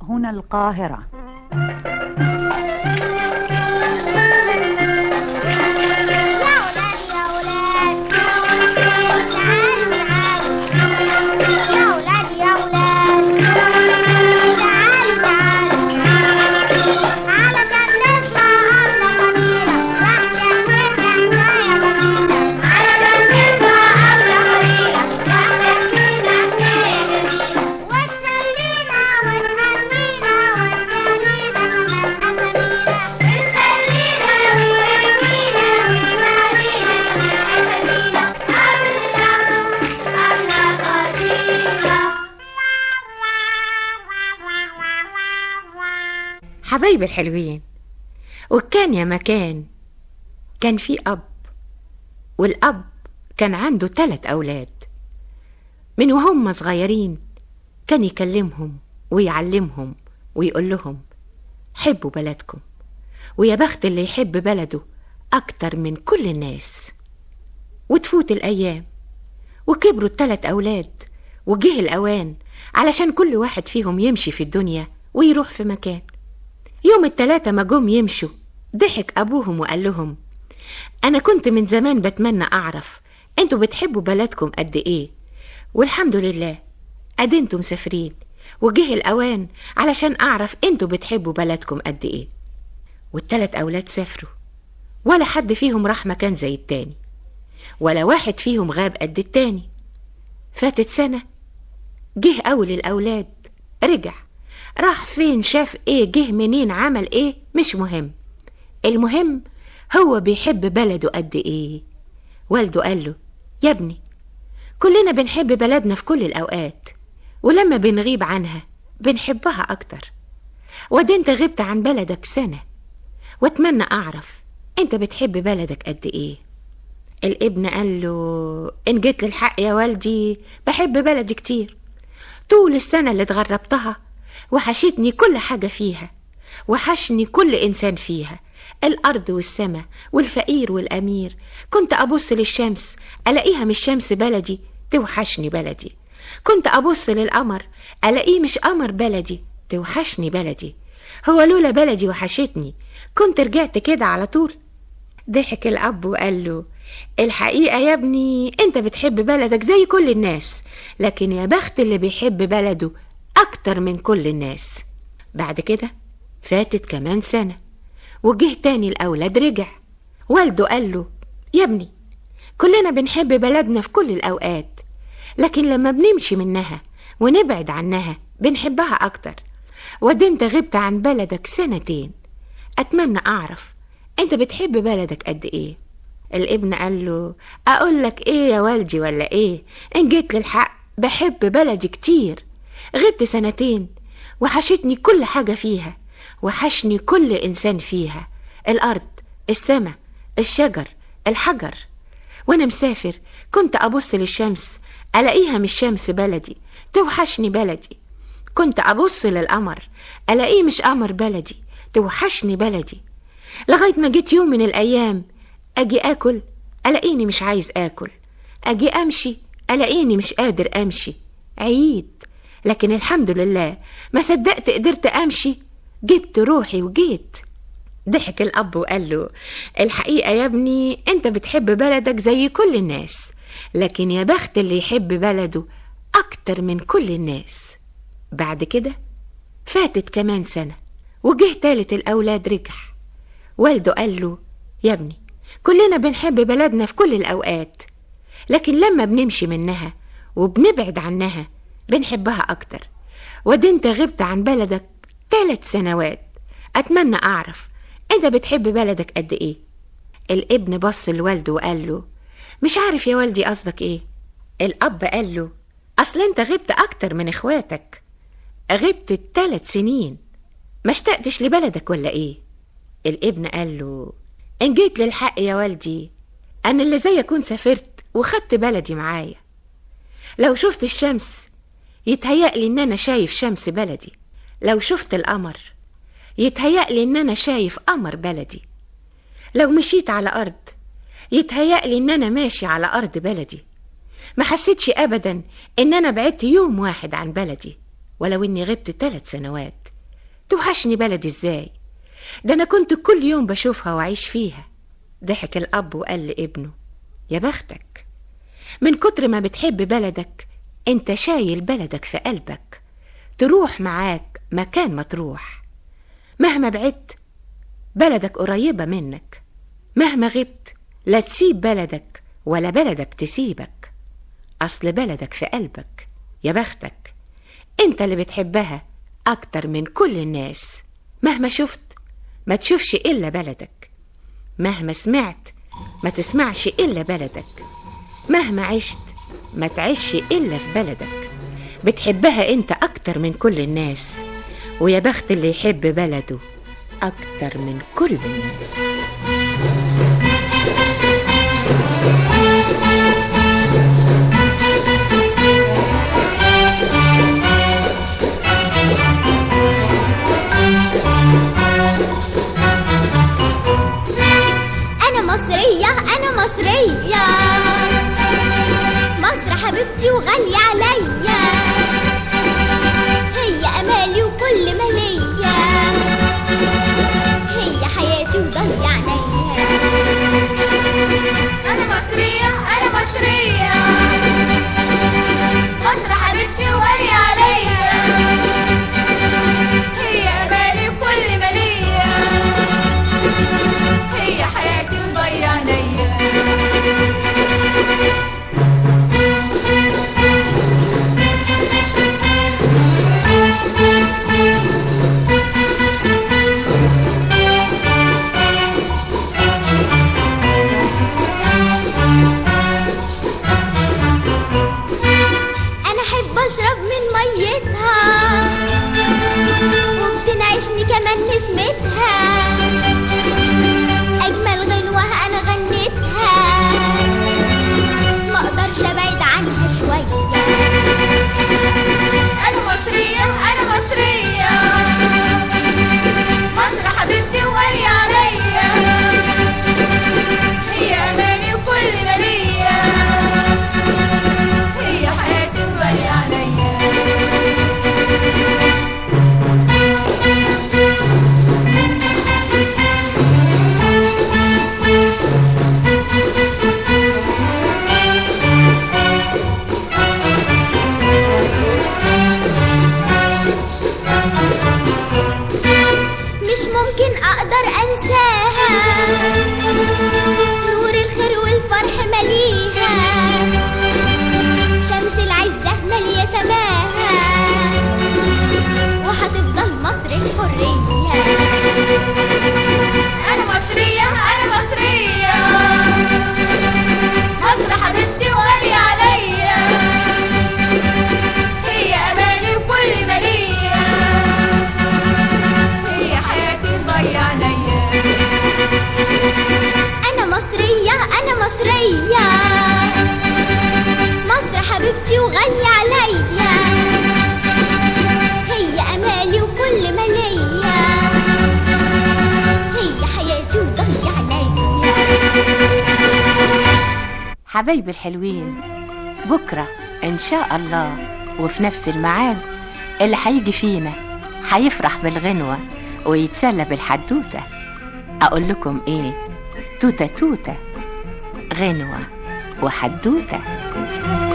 هنا القاهرة حبايبي الحلوين وكان يا مكان كان في أب والأب كان عنده ثلاث أولاد من وهم صغيرين كان يكلمهم ويعلمهم ويقول لهم حبوا بلدكم ويا بخت اللي يحب بلده أكتر من كل الناس وتفوت الأيام وكبروا التلات أولاد وجه الأوان علشان كل واحد فيهم يمشي في الدنيا ويروح في مكان يوم التلاتة ما جم يمشوا ضحك أبوهم وقال لهم أنا كنت من زمان بتمنى أعرف أنتوا بتحبوا بلدكم قد إيه والحمد لله أدي انتوا مسافرين وجه الأوان علشان أعرف أنتوا بتحبوا بلدكم قد إيه والتلات أولاد سافروا ولا حد فيهم راح مكان زي التاني ولا واحد فيهم غاب قد التاني فاتت سنة جه أول الأولاد رجع راح فين شاف ايه جه منين عمل ايه مش مهم المهم هو بيحب بلده قد ايه والده قال له يا ابني كلنا بنحب بلدنا في كل الأوقات ولما بنغيب عنها بنحبها أكتر ودي انت غبت عن بلدك سنة واتمنى أعرف انت بتحب بلدك قد ايه الابن قال له إن جيت للحق يا والدي بحب بلدي كتير طول السنة اللي اتغربتها وحشتني كل حاجة فيها وحشني كل إنسان فيها الأرض والسماء والفقير والأمير كنت أبص للشمس ألاقيها مش شمس بلدي توحشني بلدي كنت أبص للقمر ألاقيه مش قمر بلدي توحشني بلدي هو لولا بلدي وحشتني كنت رجعت كده على طول ضحك الأب وقال له الحقيقة يا ابني انت بتحب بلدك زي كل الناس لكن يا بخت اللي بيحب بلده أكتر من كل الناس بعد كده فاتت كمان سنة وجه تاني الأولاد رجع والده قال له يا ابني كلنا بنحب بلدنا في كل الأوقات لكن لما بنمشي منها ونبعد عنها بنحبها أكتر ودي انت غبت عن بلدك سنتين أتمنى أعرف انت بتحب بلدك قد ايه الابن قال له أقول لك ايه يا والدي ولا ايه ان جيت للحق بحب بلدي كتير غبت سنتين وحشتني كل حاجة فيها وحشني كل إنسان فيها الأرض السماء الشجر الحجر وأنا مسافر كنت أبص للشمس ألاقيها مش شمس بلدي توحشني بلدي كنت أبص للقمر ألاقيه مش قمر بلدي توحشني بلدي لغاية ما جيت يوم من الأيام أجي آكل ألاقيني مش عايز آكل أجي أمشي ألاقيني مش قادر أمشي عيد لكن الحمد لله ما صدقت قدرت أمشي جبت روحي وجيت ضحك الأب وقال له الحقيقة يا ابني أنت بتحب بلدك زي كل الناس لكن يا بخت اللي يحب بلده أكتر من كل الناس بعد كده فاتت كمان سنة وجه تالت الأولاد رجع والده قال له يا ابني كلنا بنحب بلدنا في كل الأوقات لكن لما بنمشي منها وبنبعد عنها بنحبها أكتر ودي انت غبت عن بلدك ثلاث سنوات أتمنى أعرف انت بتحب بلدك قد إيه الابن بص لوالده وقال له مش عارف يا والدي قصدك إيه الأب قال له أصل انت غبت أكتر من إخواتك غبت ثلاث سنين ما اشتقتش لبلدك ولا إيه الابن قال له إن جيت للحق يا والدي أنا اللي زي أكون سافرت وخدت بلدي معايا لو شفت الشمس يتهيألي إن أنا شايف شمس بلدي لو شفت القمر يتهيألي إن أنا شايف قمر بلدي لو مشيت على أرض يتهيألي إن أنا ماشي على أرض بلدي ما حسيتش أبدا إن أنا بعدت يوم واحد عن بلدي ولو إني غبت ثلاث سنوات توحشني بلدي ازاي ده انا كنت كل يوم بشوفها واعيش فيها ضحك الاب وقال لابنه يا بختك من كتر ما بتحب بلدك انت شايل بلدك في قلبك تروح معاك مكان ما تروح مهما بعدت بلدك قريبة منك مهما غبت لا تسيب بلدك ولا بلدك تسيبك أصل بلدك في قلبك يا بختك انت اللي بتحبها أكتر من كل الناس مهما شفت ما تشوفش إلا بلدك مهما سمعت ما تسمعش إلا بلدك مهما عشت ما تعيش إلا في بلدك بتحبها انت أكتر من كل الناس ويا بخت اللي يحب بلده أكتر من كل الناس أنا مصرية أنا مصرية مصر حبيبتي وغالية عليا هي أمالي وكل ما ليا هي حياتي وضهري عليا أنا مصرية أنا مصرية مصر حبيبتي وغالية عليا هي أمالي وكل ما ليا هي حياتي وضي عينيا أنا أحب أشرب من ميتها وبتنعشني كمان نسمتها أجمل غنوة أنا غنيتها ما أقدرش أبعد عنها شوية أنا مصرية أنا مصرية مصر حبيبتي وغالية عليا هي أماني وكل ما ليا هي حياتي وغالية عليا مش ممكن أقدر أنساها نور الخير والفرح مليها شمس العزة مالية سماها وهتفضل مصر الحرية أنا مصرية أنا مصرية مصر حبيبتي وغالية عليا هي أماني وكل ما ليا هي حياتي وضيع عينيا أنا مصرية أنا مصرية مصر حبيبتي وغالية عليا هي أمالي وكل ما ليا هي حياتي وضهري عليا حبايبي الحلوين بكرة إن شاء الله وفي نفس الميعاد اللي هيجي فينا هيفرح بالغنوة ويتسلى بالحدوتة أقول لكم إيه توتة توتة غنوة وحدوتة